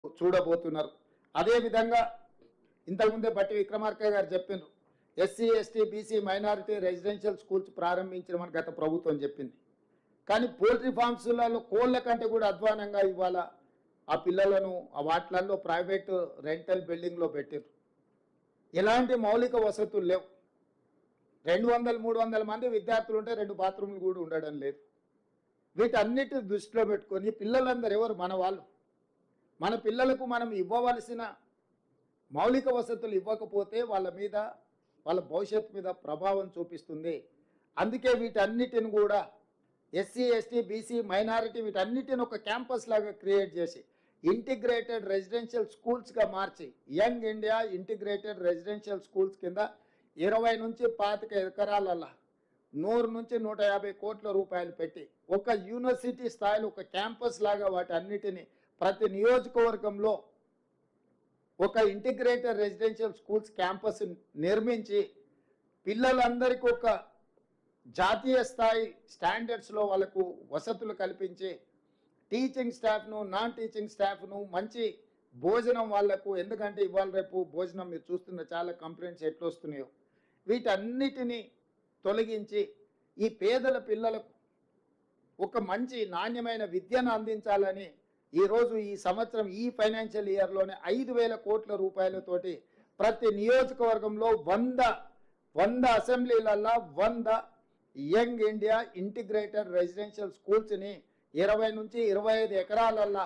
చూడబోతున్నారు అదేవిధంగా ఇంతకుముందే బట్టి విక్రమార్క గారు చెప్పిండ్రు SC ST BC minority residential schools ప్రారంభించమని గత ప్రభుత్వం చెప్పింది కానీ పోల్ట్రీ ఫార్మ్స్లలో కోళ్ళ కంటే కూడా అధ్వానంగా ఇవాళ ఆ పిల్లలను ఆ వాటిలలో ప్రైవేట్ రెంటల్ బిల్డింగ్లో పెట్టారు ఎలాంటి మౌలిక వసతులు లేవు రెండు వందల మూడు వందల మంది విద్యార్థులు ఉంటే రెండు బాత్రూమ్లు కూడా ఉండడం లేదు వీటన్నిటి దృష్టిలో పెట్టుకొని పిల్లలందరూ ఎవరు మన వాళ్ళు మన పిల్లలకు మనం ఇవ్వవలసిన మౌలిక వసతులు ఇవ్వకపోతే వాళ్ళ మీద వాళ్ళ భవిష్యత్తు మీద ప్రభావం చూపిస్తుంది అందుకే వీటన్నిటిని కూడా ఎస్సీ ఎస్టీ బీసీ మైనారిటీ వీటన్నిటిని ఒక క్యాంపస్ లాగా క్రియేట్ చేసి ఇంటిగ్రేటెడ్ రెసిడెన్షియల్ స్కూల్స్గా మార్చి young India integrated residential schools కింద ఇరవై నుంచి పాతిక ఎకరాలల్లా నూరు నుంచి నూట యాభై కోట్ల రూపాయలు పెట్టి ఒక యూనివర్సిటీ స్థాయిలో ఒక క్యాంపస్ లాగా వాటి అన్నిటిని ప్రతి నియోజకవర్గంలో ఒక ఇంటిగ్రేటెడ్ రెసిడెన్షియల్ స్కూల్స్ క్యాంపస్ నిర్మించి పిల్లలందరికీ ఒక జాతీయ స్థాయి స్టాండర్డ్స్లో వాళ్ళకు వసతులు కల్పించి టీచింగ్ స్టాఫ్ను నాన్ టీచింగ్ స్టాఫ్ను మంచి భోజనం వాళ్లకు ఎందుకంటే ఇవాళ రేపు భోజనం మీరు చూస్తున్న చాలా కంప్లైంట్స్ ఎట్లా వస్తున్నాయో వీటన్నిటినీ తొలగించి ఈ పేదల పిల్లలకు ఒక మంచి నాణ్యమైన విద్యను అందించాలని ఈరోజు ఈ సంవత్సరం ఈ ఫైనాన్షియల్ ఇయర్లోనే ఐదు వేల కోట్ల రూపాయలతోటి ప్రతి నియోజకవర్గంలో వంద వంద అసెంబ్లీలల్లో వంద యంగ్ ఇండియా ఇంటిగ్రేటెడ్ రెసిడెన్షియల్ స్కూల్స్ని ఇరవై నుంచి ఇరవై ఐదు ఎకరాలల్లా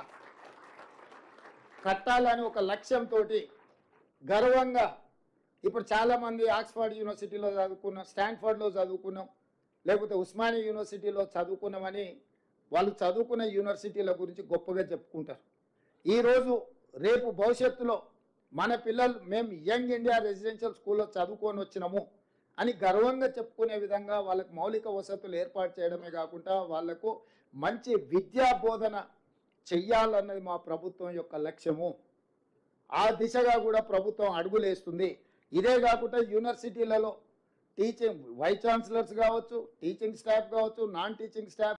కట్టాలని ఒక లక్ష్యంతో గర్వంగా ఇప్పుడు చాలామంది ఆక్స్ఫర్డ్ యూనివర్సిటీలో చదువుకున్నాం స్టాన్ఫర్డ్లో చదువుకున్నాం లేకపోతే ఉస్మానియా యూనివర్సిటీలో చదువుకున్నామని వాళ్ళు చదువుకున్న యూనివర్సిటీల గురించి గొప్పగా చెప్పుకుంటారు ఈరోజు రేపు భవిష్యత్తులో మన పిల్లలు మేము యంగ్ ఇండియా రెసిడెన్షియల్ స్కూల్లో చదువుకొని వచ్చినాము అని గర్వంగా చెప్పుకునే విధంగా వాళ్ళకు మౌలిక వసతులు ఏర్పాటు చేయడమే కాకుండా వాళ్లకు మంచి విద్యా బోధన చెయ్యాలన్నది మా ప్రభుత్వం యొక్క లక్ష్యము ఆ దిశగా కూడా ప్రభుత్వం అడుగులేస్తుంది ఇదే కాకుండా యూనివర్సిటీలలో టీచింగ్ వైస్ ఛాన్సలర్స్ కావచ్చు టీచింగ్ స్టాఫ్ కావచ్చు నాన్ టీచింగ్ స్టాఫ్